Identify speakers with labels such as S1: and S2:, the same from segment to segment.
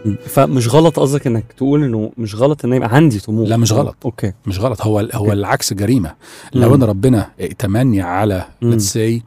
S1: مم. فمش غلط قصدك انك تقول انه مش غلط ان يبقى عندي طموح
S2: لا، مش غلط.
S1: اوكي
S2: مش غلط هو هو
S1: أوكي.
S2: العكس جريمه
S1: مم.
S2: لو انا ربنا ائتمني على
S1: مم.
S2: ليتس سي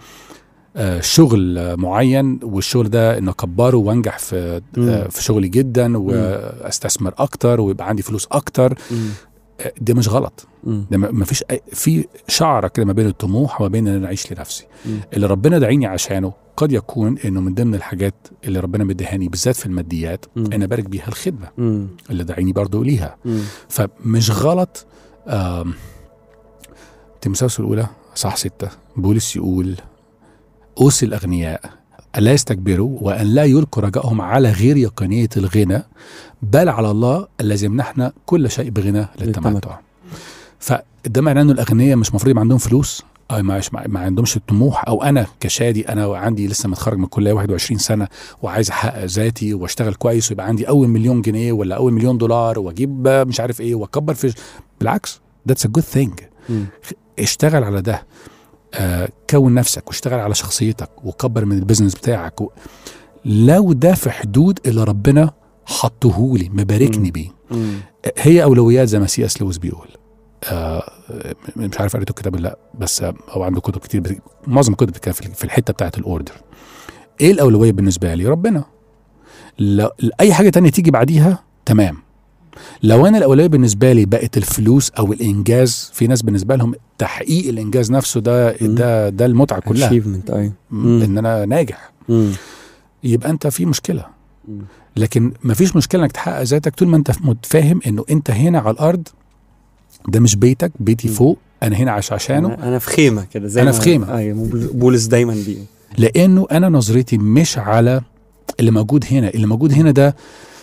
S2: شغل آه، معين والشغل ده ان اكبره وانجح في
S1: مم.
S2: آه، في شغلي جدا واستثمر اكتر ويبقى عندي فلوس اكتر
S1: مم.
S2: آه، ده مش غلط
S1: مم.
S2: ده ما فيش في شعره كده ما بين الطموح وما بين ان انا اعيش لنفسي
S1: مم.
S2: اللي ربنا دعيني عشانه قد يكون انه من ضمن الحاجات اللي ربنا مديهاني بالذات في الماديات
S1: مم.
S2: انا بارك بيها الخدمه
S1: مم.
S2: اللي دعيني برضه ليها
S1: مم.
S2: فمش غلط آم، تيموثاوس الاولى صح ستة بولس يقول اوصي الاغنياء الا يستكبروا وان لا يلقوا رجائهم على غير يقينيه الغنى بل على الله الذي يمنحنا كل شيء بغنى للتمتع
S1: للتمتع.
S2: فده معناه انه الاغنياء مش المفروض يبقى عندهم فلوس او ما, ما, ما عندهمش الطموح او انا كشادي انا عندي لسه متخرج من الكليه 21 سنه وعايز احقق ذاتي واشتغل كويس ويبقى عندي اول مليون جنيه ولا اول مليون دولار واجيب مش عارف ايه واكبر في بالعكس ذاتس ا جود ثينج
S1: مم.
S2: اشتغل على ده آه كون نفسك واشتغل على شخصيتك وكبر من البيزنس بتاعك و... لو ده في حدود اللي ربنا حطهولي مباركني
S1: مم.
S2: بيه
S1: مم.
S2: هي اولويات زي ما سي اس لويس بيقول آه مش عارف قريته الكتاب ولا لا بس آه، هو عنده كتب كتير بت- معظم الكتب كان في في الحته بتاعت الاوردر ايه الاولويه بالنسبه لي ربنا لو اي حاجه تانية تيجي بعديها تمام لو انا الاولويه بالنسبه لي بقت الفلوس او الانجاز في ناس بالنسبه لهم تحقيق الانجاز نفسه ده
S1: مم.
S2: ده ده المتعه كلها
S1: achievement ايوه مم.
S2: ان انا ناجح
S1: مم.
S2: يبقى انت في مشكله
S1: مم.
S2: لكن مفيش مشكله انك تحقق ذاتك طول ما انت متفاهم انه انت هنا على الارض ده مش بيتك بيتي
S1: م.
S2: فوق انا هنا عايش عشانه
S1: انا أنا في خيمه كده زي
S2: أنا
S1: ما-
S2: في خيمة.
S1: ايوه بولس دايما بي
S2: لانه انا نظرتي مش على اللي موجود هنا اللي موجود هنا ده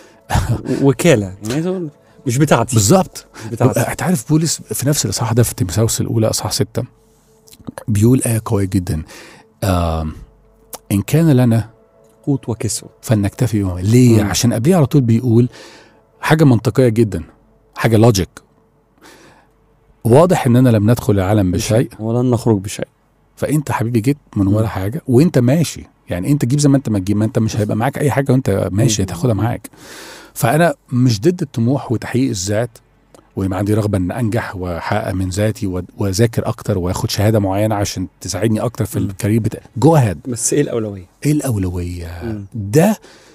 S1: وكاله يعني عايز اقول مش بتاعتي
S2: بالظبط
S1: مش بتاعتي
S2: انت عارف بولس في نفس الاصحاح ده في تيموثاوس الاولى اصحاح ستة بيقول ايه قويه جدا آم، ان كان لنا
S1: قوت وكسوه
S2: فلنكتفي بما ليه
S1: مم.
S2: عشان قبليه على طول بيقول حاجه منطقيه جدا حاجه لوجيك واضح اننا لم ندخل العالم بشيء
S1: ولن نخرج بشيء
S2: فانت حبيبي جيت من ولا
S1: مم.
S2: حاجه وانت ماشي يعني انت جيب زي ما انت ما تجيب ما انت مش هيبقى معاك اي حاجه وانت ماشي
S1: مم.
S2: هتاخدها معاك فانا مش ضد الطموح وتحقيق الذات ويبقى عندي رغبه ان انجح واحقق من ذاتي و- واذاكر اكتر واخد شهاده معينه عشان تساعدني اكتر في
S1: مم.
S2: الكارير بتاعي جو اهيد
S1: بس ايه الاولويه؟
S2: ايه الاولويه
S1: مم.
S2: ده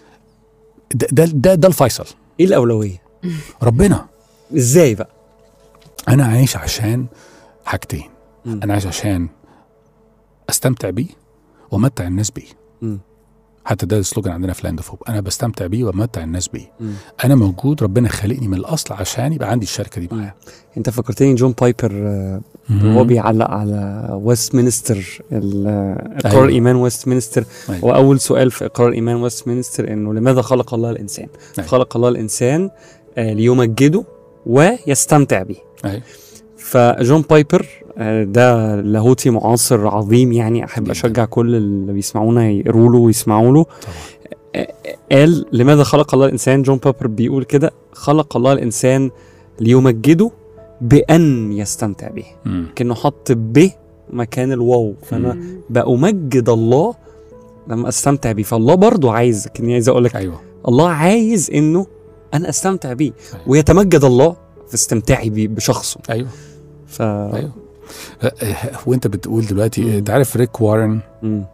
S2: ده ده, ده, ده الفيصل
S1: ايه الاولويه؟
S2: ربنا
S1: ازاي بقى؟
S2: انا عايش عشان حاجتين
S1: مم.
S2: انا عايش عشان استمتع بيه وامتع الناس بيه
S1: مم.
S2: حتى ده السلوجان عندنا في لاند فوب انا بستمتع بيه وامتع الناس بيه
S1: مم.
S2: انا موجود ربنا خلقني من الاصل عشان يبقى عندي الشركه دي معاه
S1: انت فكرتني جون بايبر آه، وهو بيعلق على ويست مينستر ال- آه، اقرار
S2: أيوة.
S1: ايمان ويست مينستر
S2: أيوة.
S1: واول سؤال في اقرار ايمان ويست مينستر انه لماذا خلق الله الانسان؟
S2: أيوة.
S1: خلق الله الانسان آه، ليمجده ويستمتع به
S2: أيوة.
S1: فجون بايبر آه، ده لاهوتي معاصر عظيم يعني احب
S2: جداً.
S1: اشجع كل اللي بيسمعونا يقروا له ويسمعوا له
S2: طبعا
S1: قال لماذا خلق الله الانسان جون بابر بيقول كده خلق الله الانسان ليمجده بان يستمتع به
S2: مم.
S1: كانه حط ب مكان الواو فانا بأمجد الله لما استمتع بيه فالله برضو عايز كني عايز اقول لك
S2: ايوه
S1: الله عايز انه انا استمتع بيه
S2: أيوة.
S1: ويتمجد الله في استمتاعي بيه بشخصه
S2: ايوه
S1: ف
S2: ايوه أه، أه، وانت بتقول دلوقتي
S1: مم.
S2: انت عارف ريك وارن
S1: مم.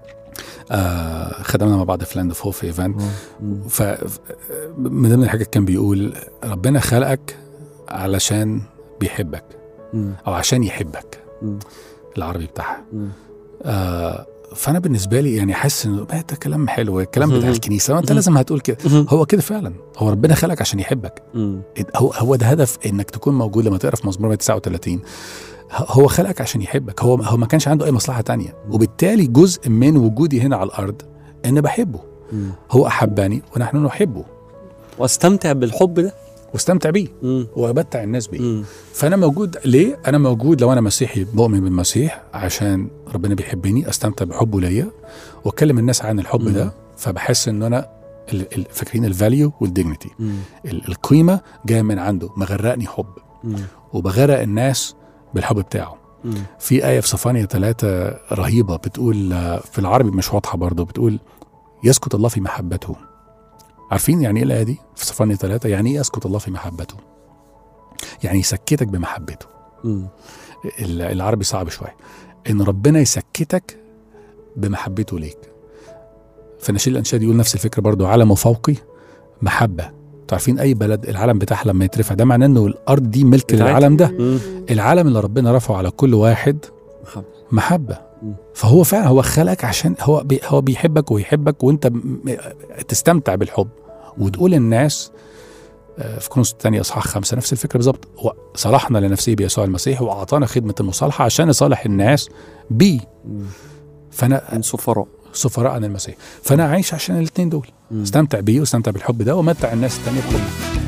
S2: آه خدمنا مع بعض في لاند فوب في ايفنت
S1: مم.
S2: ف ف- من ضمن الحاجات كان بيقول ربنا خلقك علشان بيحبك
S1: مم.
S2: او عشان يحبك
S1: مم.
S2: العربي بتاعها
S1: مم.
S2: آه فانا بالنسبه لي يعني حاسس انه بقى ده كلام حلو الكلام بتاع
S1: مم.
S2: الكنيسه ما انت
S1: مم.
S2: لازم هتقول كده
S1: مم.
S2: هو كده فعلا هو ربنا خلقك عشان يحبك
S1: مم.
S2: هو هو ده هدف انك تكون موجود لما تقرا في مزمور 39 ه- هو خلقك عشان يحبك هو هو ما كانش عنده اي مصلحه تانية وبالتالي جزء من وجودي هنا على الارض ان بحبه
S1: مم.
S2: هو احبني ونحن نحبه
S1: واستمتع بالحب ده
S2: واستمتع بيه
S1: مم.
S2: وابتع الناس بيه
S1: مم.
S2: فانا موجود ليه انا موجود لو انا مسيحي مؤمن بالمسيح عشان ربنا بيحبني استمتع بحبه ليا واكلم الناس عن الحب
S1: مم.
S2: ده فبحس ان انا ال- ال- فاكرين الفاليو والديجنتي
S1: مم.
S2: القيمه جايه من عنده مغرقني حب
S1: مم.
S2: وبغرق الناس بالحب بتاعه
S1: مم.
S2: في آية في صفانية ثلاثة رهيبة بتقول آه، في العربي مش واضحة برضه بتقول يسكت الله في محبته عارفين يعني ايه الايه دي في صفاني ثلاثة يعني ايه اسكت الله في محبته يعني يسكتك بمحبته
S1: مم.
S2: ال- العربي صعب شويه ان ربنا يسكتك بمحبته ليك فنشيد الانشاد يقول نفس الفكره برضو علم فوقي محبه تعرفين اي بلد العلم بتاعها لما يترفع ده معناه انه الارض دي ملك
S1: بتاعتها.
S2: للعلم ده
S1: مم.
S2: العلم اللي ربنا رفعه على كل واحد
S1: محبة.
S2: محبه
S1: مم.
S2: فهو فعلا هو خلقك عشان هو بي هو بيحبك ويحبك وانت م- تستمتع بالحب وتقول الناس آه، في كنوز الثانية اصحاح خمسة نفس الفكرة بالظبط هو صلحنا لنفسه بيسوع المسيح واعطانا خدمة المصالحة عشان نصالح الناس بيه
S1: مم.
S2: فانا
S1: من سفراء
S2: سفراء عن المسيح فانا عايش عشان الاثنين دول
S1: مم.
S2: استمتع بيه واستمتع بالحب ده ومتع الناس التانية بحب